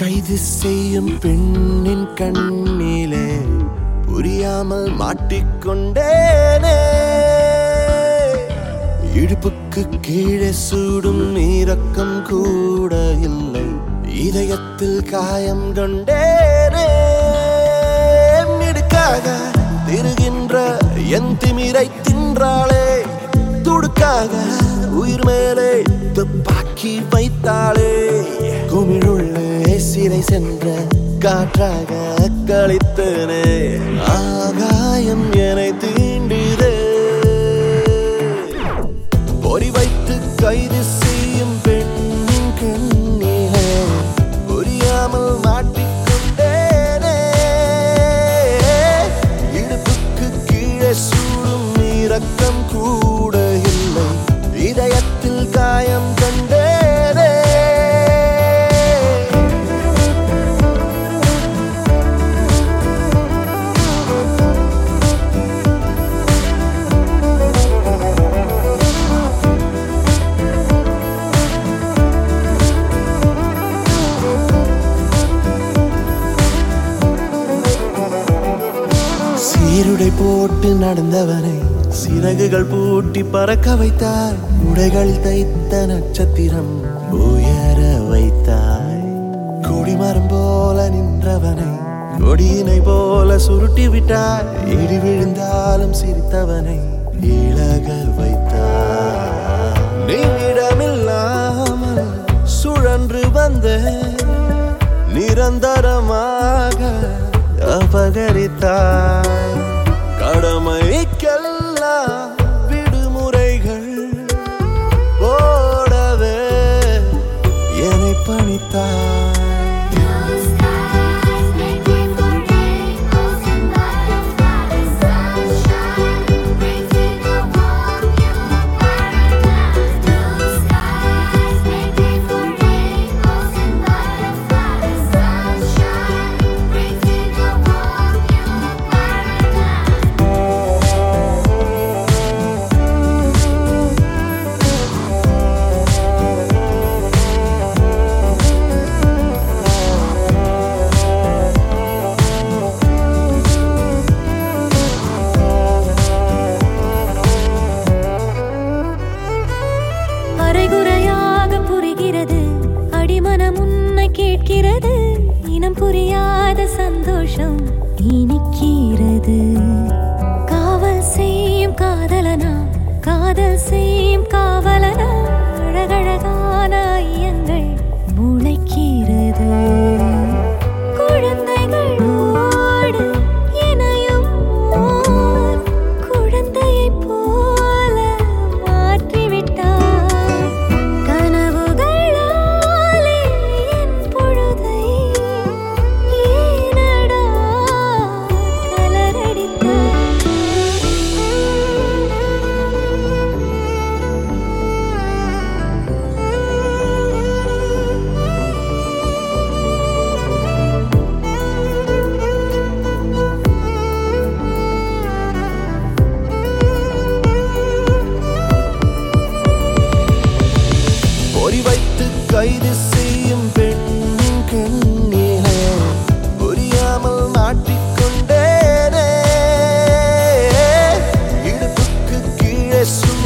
கைது செய்யும் பெண்ணின் கண்ணிலே புரியாமல் மாட்டிக்கொண்டேனே இடுப்புக்கு கீழே சூடும் இரக்கம் கூட இல்லை இதயத்தில் காயம் கொண்டேனே மிடுக்காக திருகின்ற என் திமிரை தின்றாளே துடுக்காக உயிர் மேலே துப்பாக்கி வைத்தாளே குமிழுள்ளே சிறை சென்ற காற்றாக கழித்தனே ஆகாயம் என்னை தீண்டிதே பொறி வைத்து கைது செய்யும் பெண்ணின் கண்ணிலே புரியாமல் மாட்டிக்கொண்டேனே இடுப்புக்கு கீழே சூடும் இரக்கம் கூட இல்லை இதயத்தில் காயம் கண்டேனே சீருடை போட்டு நடந்தவனை சிறகுகள் பூட்டி பறக்க வைத்தாய் உடைகள் தைத்த நட்சத்திரம் உயர வைத்தாய் கொடிமரம் போல நின்றவனை கொடியினை போல சுருட்டி விட்டாய் இடி விழுந்தாலும் சிரித்தவனை இழக வைத்தாய் நீடமில்லாமல் சுழன்று வந்த நிரந்தரமாக அபகரித்தாய் கடமைக்கெல்லாம் விடுமுறைகள் போடவே என்னை பணித்தாய் Blue skies make way for rainbows and butterflies. Sunshine brings me the warm new paradise. Blue skies make way for rainbows and butterflies. Sunshine brings me the warm new paradise. அரைகுறையாக புரிகிறது அடிமனம் உன்னை கேட்கிறது இனம் புரியாத சந்தோஷம் இனிக்கிறது காவல் செய்யும் காதலனா காதல் செய்யும் காவலனா அழகழகான ஐயங்கள் முளைக்கிறது குழந்தைகளோடு இணையும் ஓர் குழந்தையைப் போல மாற்றிவிட்டாய் கனவுகளாலே என் பொழுதை ஏனடா கலரடித்தாய் பொறி வைத்து கைது செய்யும் பெண்ணின் கண்ணிலே புரியாமல் மாட்டிக்கொண்டேனே இடுப்புக்கு கீழே சூ